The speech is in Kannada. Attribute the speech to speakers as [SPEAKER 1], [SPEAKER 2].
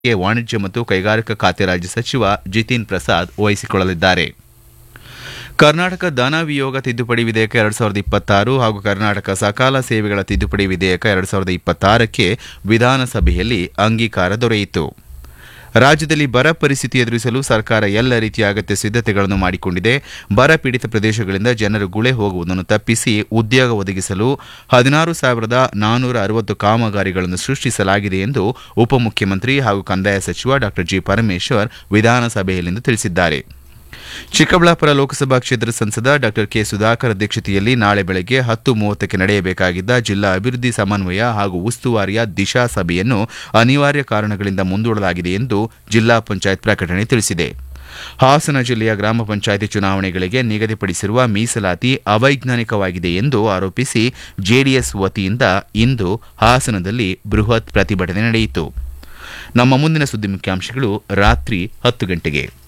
[SPEAKER 1] ವಾಣಿಜ್ಯ ಮತ್ತು ಕೈಗಾರಿಕಾ ಖಾತೆ ರಾಜ್ಯ ಸಚಿವ ಜಿತಿನ್ ಪ್ರಸಾದ್ ವಹಿಸಿಕೊಳ್ಳಲಿದ್ದಾರೆ ಕರ್ನಾಟಕ ಧನ ವಿಯೋಗ ತಿದ್ದುಪಡಿ ವಿಧೇಯಕ ಎರಡ್ ಸಾವಿರದ ಇಪ್ಪತ್ತಾರು ಹಾಗೂ ಕರ್ನಾಟಕ ಸಕಾಲ ಸೇವೆಗಳ ತಿದ್ದುಪಡಿ ವಿಧೇಯಕ ಎರಡ್ ಸಾವಿರದ ಇಪ್ಪತ್ತಾರಕ್ಕೆ ವಿಧಾನಸಭೆಯಲ್ಲಿ ಅಂಗೀಕಾರ ದೊರೆಯಿತು ರಾಜ್ಯದಲ್ಲಿ ಬರ ಪರಿಸ್ಥಿತಿ ಎದುರಿಸಲು ಸರ್ಕಾರ ಎಲ್ಲ ರೀತಿಯ ಅಗತ್ಯ ಸಿದ್ಧತೆಗಳನ್ನು ಮಾಡಿಕೊಂಡಿದೆ ಬರ ಪೀಡಿತ ಪ್ರದೇಶಗಳಿಂದ ಜನರು ಗುಳೆ ಹೋಗುವುದನ್ನು ತಪ್ಪಿಸಿ ಉದ್ಯೋಗ ಒದಗಿಸಲು ಹದಿನಾರು ಸಾವಿರದ ನಾನ್ನೂರ ಅರವತ್ತು ಕಾಮಗಾರಿಗಳನ್ನು ಸೃಷ್ಟಿಸಲಾಗಿದೆ ಎಂದು ಉಪಮುಖ್ಯಮಂತ್ರಿ ಹಾಗೂ ಕಂದಾಯ ಸಚಿವ ಡಾ ಜಿ ಪರಮೇಶ್ವರ್ ವಿಧಾನಸಭೆಯಲ್ಲಿಂದು ತಿಳಿಸಿದ್ದಾರೆ ಚಿಕ್ಕಬಳ್ಳಾಪುರ ಲೋಕಸಭಾ ಕ್ಷೇತ್ರದ ಸಂಸದ ಡಾ ಕೆ ಸುಧಾಕರ್ ಅಧ್ಯಕ್ಷತೆಯಲ್ಲಿ ನಾಳೆ ಬೆಳಗ್ಗೆ ಹತ್ತು ಮೂವತ್ತಕ್ಕೆ ನಡೆಯಬೇಕಾಗಿದ್ದ ಜಿಲ್ಲಾ ಅಭಿವೃದ್ಧಿ ಸಮನ್ವಯ ಹಾಗೂ ಉಸ್ತುವಾರಿಯ ದಿಶಾ ಸಭೆಯನ್ನು ಅನಿವಾರ್ಯ ಕಾರಣಗಳಿಂದ ಮುಂದೂಡಲಾಗಿದೆ ಎಂದು ಜಿಲ್ಲಾ ಪಂಚಾಯತ್ ಪ್ರಕಟಣೆ ತಿಳಿಸಿದೆ ಹಾಸನ ಜಿಲ್ಲೆಯ ಗ್ರಾಮ ಪಂಚಾಯಿತಿ ಚುನಾವಣೆಗಳಿಗೆ ನಿಗದಿಪಡಿಸಿರುವ ಮೀಸಲಾತಿ ಅವೈಜ್ಞಾನಿಕವಾಗಿದೆ ಎಂದು ಆರೋಪಿಸಿ ಜೆಡಿಎಸ್ ವತಿಯಿಂದ ಇಂದು ಹಾಸನದಲ್ಲಿ ಬೃಹತ್ ಪ್ರತಿಭಟನೆ ನಡೆಯಿತು ನಮ್ಮ ಮುಂದಿನ ಸುದ್ದಿ ಮುಖ್ಯಾಂಶಗಳು ರಾತ್ರಿ ಹತ್ತು ಗಂಟೆಗೆ